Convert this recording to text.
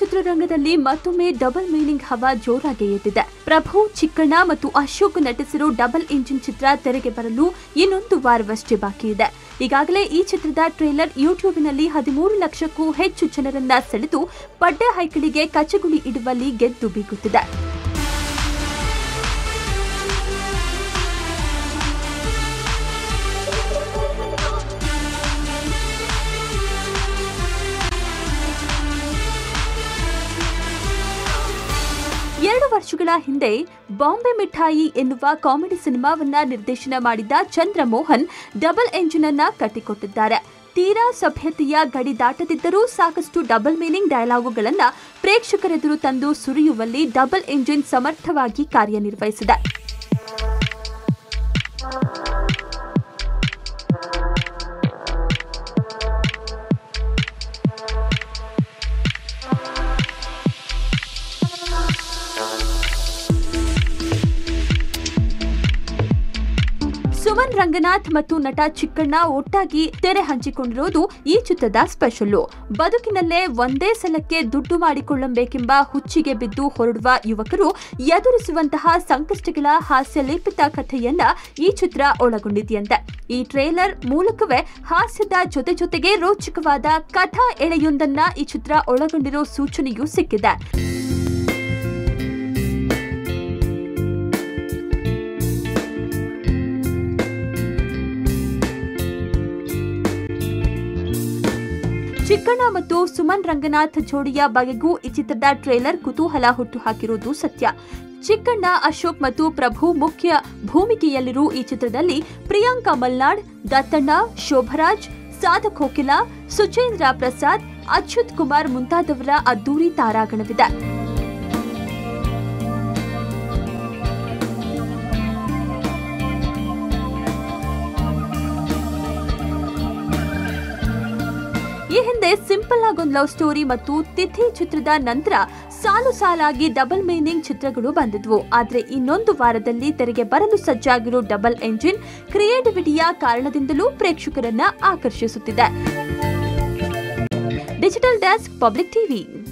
ಚಿತ್ರರಂಗದಲ್ಲಿ ಮತ್ತೊಮ್ಮೆ double meaning ಹವಾ ಜೋರಾಗಿ ಎದ್ದಿದೆ ಪ್ರಭು ಚಿಕ್ಕಣ್ಣ ಮತ್ತು ಅಶೋಕ್ ನಟಿಸಿರೋ ಡಬಲ್ ಇಂಜಿನ್ ಚಿತ್ರ ತೆರೆಗೆ ಬರಲು ಇನ್ನೊಂದು ವಾರವಷ್ಟೇ ಬಾಕಿ ಇದೆ ಈಗಾಗಲೇ ಈ ಚಿತ್ರದ ಟ್ರೇಲರ್ ಯೂಟ್ಯೂಬ್ನಲ್ಲಿ ಹದಿಮೂರು ಲಕ್ಷಕ್ಕೂ ಹೆಚ್ಚು ಜನರನ್ನ ಸೆಳೆದು ಪಡ್ಡೆ ಹೈಕಳಿಗೆ ಕಚಗುಳಿ ಇಡುವಲ್ಲಿ ಗೆದ್ದು ಬೀಗುತ್ತಿದೆ ಎರಡು ವರ್ಷಗಳ ಹಿಂದೆ ಬಾಂಬೆ ಮಿಠಾಯಿ ಎನ್ನುವ ಕಾಮಿಡಿ ಸಿನಿಮಾವನ್ನ ನಿರ್ದೇಶನ ಮಾಡಿದ್ದ ಚಂದ್ರಮೋಹನ್ ಡಬಲ್ ಎಂಜಿನ್ ಅನ್ನ ಕಟ್ಟಿಕೊಟ್ಟಿದ್ದಾರೆ ತೀರಾ ಸಭ್ಯತೆಯ ಗಡಿ ದಾಟದಿದ್ದರೂ ಸಾಕಷ್ಟು ಡಬಲ್ ಮೀನಿಂಗ್ ಡೈಲಾಗುಗಳನ್ನ ಪ್ರೇಕ್ಷಕರೆದುರು ತಂದು ಸುರಿಯುವಲ್ಲಿ ಡಬಲ್ ಎಂಜಿನ್ ಸಮರ್ಥವಾಗಿ ಕಾರ್ಯನಿರ್ವಹಿಸಿದೆ ಸುಮನ್ ರಂಗನಾಥ್ ಮತ್ತು ನಟ ಚಿಕ್ಕಣ್ಣ ಒಟ್ಟಾಗಿ ತೆರೆ ಹಂಚಿಕೊಂಡಿರೋದು ಈ ಚಿತ್ರದ ಸ್ಪೆಷಲ್ಲು ಬದುಕಿನಲ್ಲೇ ಒಂದೇ ಸಲಕ್ಕೆ ದುಡ್ಡು ಮಾಡಿಕೊಳ್ಳಬೇಕೆಂಬ ಹುಚ್ಚಿಗೆ ಬಿದ್ದು ಹೊರಡುವ ಯುವಕರು ಎದುರಿಸುವಂತಹ ಸಂಕಷ್ಟಗಳ ಹಾಸ್ಯಲೇಪಿತ ಕಥೆಯನ್ನ ಈ ಚಿತ್ರ ಒಳಗೊಂಡಿದೆಯಂತೆ ಈ ಟ್ರೇಲರ್ ಮೂಲಕವೇ ಹಾಸ್ಯದ ಜೊತೆ ಜೊತೆಗೆ ರೋಚಕವಾದ ಕಥಾ ಎಳೆಯೊಂದನ್ನ ಈ ಚಿತ್ರ ಒಳಗೊಂಡಿರೋ ಸೂಚನೆಯೂ ಸಿಕ್ಕಿದೆ ಚಿಕ್ಕಣ್ಣ ಮತ್ತು ಸುಮನ್ ರಂಗನಾಥ್ ಜೋಡಿಯ ಬಗೆಗೂ ಈ ಚಿತ್ರದ ಟ್ರೇಲರ್ ಕುತೂಹಲ ಹುಟ್ಟುಹಾಕಿರುವುದು ಸತ್ಯ ಚಿಕ್ಕಣ್ಣ ಅಶೋಕ್ ಮತ್ತು ಪ್ರಭು ಮುಖ್ಯ ಭೂಮಿಕೆಯಲ್ಲಿರುವ ಈ ಚಿತ್ರದಲ್ಲಿ ಪ್ರಿಯಾಂಕಾ ಮಲ್ನಾಡ್ ದತ್ತಣ್ಣ ಶೋಭರಾಜ್ ಸಾಧಕ್ ಕೋಕಿಲ ಸುಚೇಂದ್ರ ಪ್ರಸಾದ್ ಅಚ್ಯುತ್ ಕುಮಾರ್ ಮುಂತಾದವರ ಅದ್ದೂರಿ ತಾರಾಗಣವಿದೆ ಈ ಹಿಂದೆ ಸಿಂಪಲ್ ಆಗಿ ಒಂದು ಲವ್ ಸ್ಟೋರಿ ಮತ್ತು ತಿಥಿ ಚಿತ್ರದ ನಂತರ ಸಾಲು ಸಾಲಾಗಿ ಡಬಲ್ ಮೀನಿಂಗ್ ಚಿತ್ರಗಳು ಬಂದಿದ್ವು ಆದ್ರೆ ಇನ್ನೊಂದು ವಾರದಲ್ಲಿ ತೆರೆಗೆ ಬರಲು ಸಜ್ಜಾಗಿರೋ ಡಬಲ್ ಎಂಜಿನ್ ಕ್ರಿಯೇಟಿವಿಟಿಯ ಕಾರಣದಿಂದಲೂ ಪ್ರೇಕ್ಷಕರನ್ನ ಆಕರ್ಷಿಸುತ್ತಿದೆ ಡಿಜಿಟಲ್ ಡೆಸ್ಕ್ ಪಬ್ಲಿಕ್ ಟಿವಿ